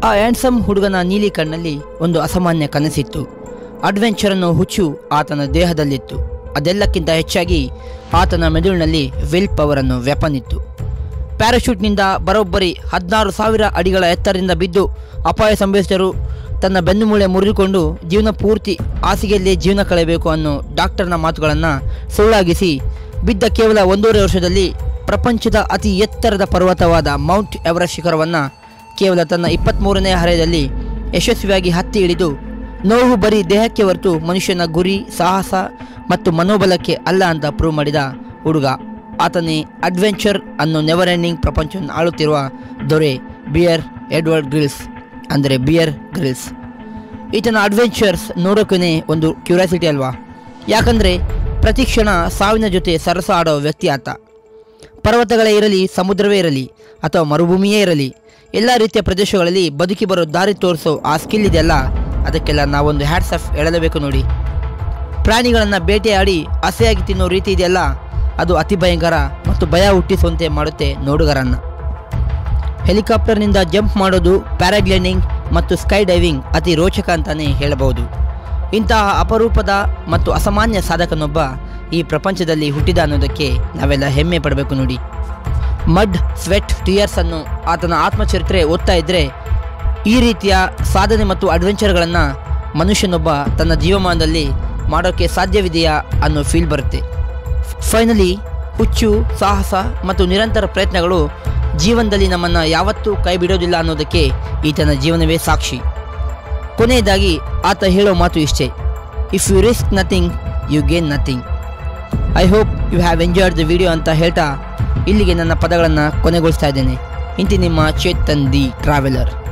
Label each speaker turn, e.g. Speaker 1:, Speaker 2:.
Speaker 1: ಆ ಹ್ಯಾಂಡ್ಸಮ್ ಹುಡುಗನ ನೀಲಿ ಕಣ್ಣಲ್ಲಿ ಒಂದು ಅಸಾಮಾನ್ಯ ಕನಸಿತ್ತು ಅಡ್ವೆಂಚರನ್ನು ಹುಚ್ಚು ಆತನ ದೇಹದಲ್ಲಿತ್ತು ಅದೆಲ್ಲಕ್ಕಿಂತ ಹೆಚ್ಚಾಗಿ ಆತನ ಮೆದುಳಿನಲ್ಲಿ ವಿಲ್ ಪವರನ್ನು ವ್ಯಾಪನಿತ್ತು ಪ್ಯಾರಾಶೂಟ್ನಿಂದ ಬರೋಬ್ಬರಿ ಹದಿನಾರು ಸಾವಿರ ಅಡಿಗಳ ಎತ್ತರದಿಂದ ಬಿದ್ದು ಅಪಾಯ ಸಂಭವಿಸಿದರೂ ತನ್ನ ಬೆನ್ನುಮೂಳೆ ಮುರಿದುಕೊಂಡು ಜೀವನ ಪೂರ್ತಿ ಹಾಸಿಗೆಯಲ್ಲೇ ಜೀವನ ಕಳೆಯಬೇಕು ಅನ್ನೋ ಡಾಕ್ಟರ್ನ ಮಾತುಗಳನ್ನು ಸುಳ್ಳಾಗಿಸಿ ಬಿದ್ದ ಕೇವಲ ಒಂದೂವರೆ ವರ್ಷದಲ್ಲಿ ಪ್ರಪಂಚದ ಅತಿ ಎತ್ತರದ ಪರ್ವತವಾದ ಮೌಂಟ್ ಎವರೆಸ್ಟ್ ಶಿಖರವನ್ನು ಕೇವಲ ತನ್ನ ಇಪ್ಪತ್ತ್ಮೂರನೇ ಹರೆಯದಲ್ಲಿ ಯಶಸ್ವಿಯಾಗಿ ಹತ್ತಿ ಇಳಿದು ನೋವು ಬರೀ ದೇಹಕ್ಕೆ ಹೊರತು ಮನುಷ್ಯನ ಗುರಿ ಸಾಹಸ ಮತ್ತು ಮನೋಬಲಕ್ಕೆ ಅಲ್ಲ ಅಂತ ಪ್ರೂವ್ ಮಾಡಿದ ಹುಡುಗ ಆತನೇ ಅಡ್ವೆಂಚರ್ ಅನ್ನೋ ನೆವರ್ ಎಂಡಿಂಗ್ ಪ್ರಪಂಚವನ್ನು ಆಳುತ್ತಿರುವ ದೊರೆ ಬಿಯರ್ ಎಡ್ವರ್ಡ್ ಗ್ರಿಲ್ಸ್ ಅಂದರೆ ಬಿಯರ್ ಗ್ರಿಲ್ಸ್ ಈತನ ಅಡ್ವೆಂಚರ್ಸ್ ನೋಡೋಕ್ಕೇ ಒಂದು ಕ್ಯೂರಿಯಾಸಿಟಿ ಅಲ್ವಾ ಯಾಕಂದರೆ ಪ್ರತಿ ಕ್ಷಣ ಸಾವಿನ ಜೊತೆ ಸರಸ ಆಡೋ ವ್ಯಕ್ತಿ ಆತ ಪರ್ವತಗಳೇ ಇರಲಿ ಸಮುದ್ರವೇ ಇರಲಿ ಅಥವಾ ಮರುಭೂಮಿಯೇ ಇರಲಿ ಎಲ್ಲ ರೀತಿಯ ಪ್ರದೇಶಗಳಲ್ಲಿ ಬದುಕಿ ಬರೋ ದಾರಿ ತೋರಿಸೋ ಆ ಸ್ಕಿಲ್ ಇದೆಯಲ್ಲ ಅದಕ್ಕೆಲ್ಲ ನಾವೊಂದು ಹ್ಯಾಟ್ಸ್ ಆಫ್ ಎಳಲೇಬೇಕು ನೋಡಿ ಪ್ರಾಣಿಗಳನ್ನು ಬೇಟೆಯಾಡಿ ಹಸೆಯಾಗಿ ತಿನ್ನೋ ರೀತಿ ಇದೆಯಲ್ಲ ಅದು ಅತಿ ಭಯಂಕರ ಮತ್ತು ಭಯ ಹುಟ್ಟಿಸುವಂತೆ ಮಾಡುತ್ತೆ ನೋಡುಗರನ್ನು ಹೆಲಿಕಾಪ್ಟರ್ನಿಂದ ಜಂಪ್ ಮಾಡೋದು ಪ್ಯಾರಾಗ್ಲೈಡಿಂಗ್ ಮತ್ತು ಸ್ಕೈ ಡೈವಿಂಗ್ ಅತಿ ರೋಚಕ ಅಂತಾನೆ ಹೇಳಬಹುದು ಇಂತಹ ಅಪರೂಪದ ಮತ್ತು ಅಸಾಮಾನ್ಯ ಸಾಧಕನೊಬ್ಬ ಈ ಪ್ರಪಂಚದಲ್ಲಿ ಹುಟ್ಟಿದ ಅನ್ನೋದಕ್ಕೆ ನಾವೆಲ್ಲ ಹೆಮ್ಮೆ ಪಡಬೇಕು ನೋಡಿ ಮಡ್ ಸ್ವೆಟ್ ಟಿಯರ್ಸ್ ಅನ್ನು ಆತನ ಆತ್ಮಚರಿತ್ರೆ ಓದ್ತಾ ಇದ್ದರೆ ಈ ರೀತಿಯ ಸಾಧನೆ ಮತ್ತು ಅಡ್ವೆಂಚರ್ಗಳನ್ನು ಮನುಷ್ಯನೊಬ್ಬ ತನ್ನ ಜೀವಮಾನದಲ್ಲಿ ಮಾಡೋಕ್ಕೆ ಸಾಧ್ಯವಿದೆಯಾ ಅನ್ನೋ ಫೀಲ್ ಬರುತ್ತೆ ಫೈನಲಿ ಹುಚ್ಚು ಸಾಹಸ ಮತ್ತು ನಿರಂತರ ಪ್ರಯತ್ನಗಳು ಜೀವನದಲ್ಲಿ ನಮ್ಮನ್ನು ಯಾವತ್ತೂ ಕೈ ಬಿಡೋದಿಲ್ಲ ಅನ್ನೋದಕ್ಕೆ ಈತನ ಜೀವನವೇ ಸಾಕ್ಷಿ ಕೊನೆಯದಾಗಿ ಆತ ಹೇಳೋ ಮಾತು ಇಷ್ಟೇ if you risk nothing you gain nothing I hope you have enjoyed the video ಅಂತ ಹೇಳ್ತಾ ಇಲ್ಲಿಗೆ ನನ್ನ ಪದಗಳನ್ನು ಕೊನೆಗೊಳಿಸ್ತಾ ಇದ್ದೇನೆ ಇಂತಿ ನಿಮ್ಮ ಚೇತನ್ ದಿ ಟ್ರಾವೆಲರ್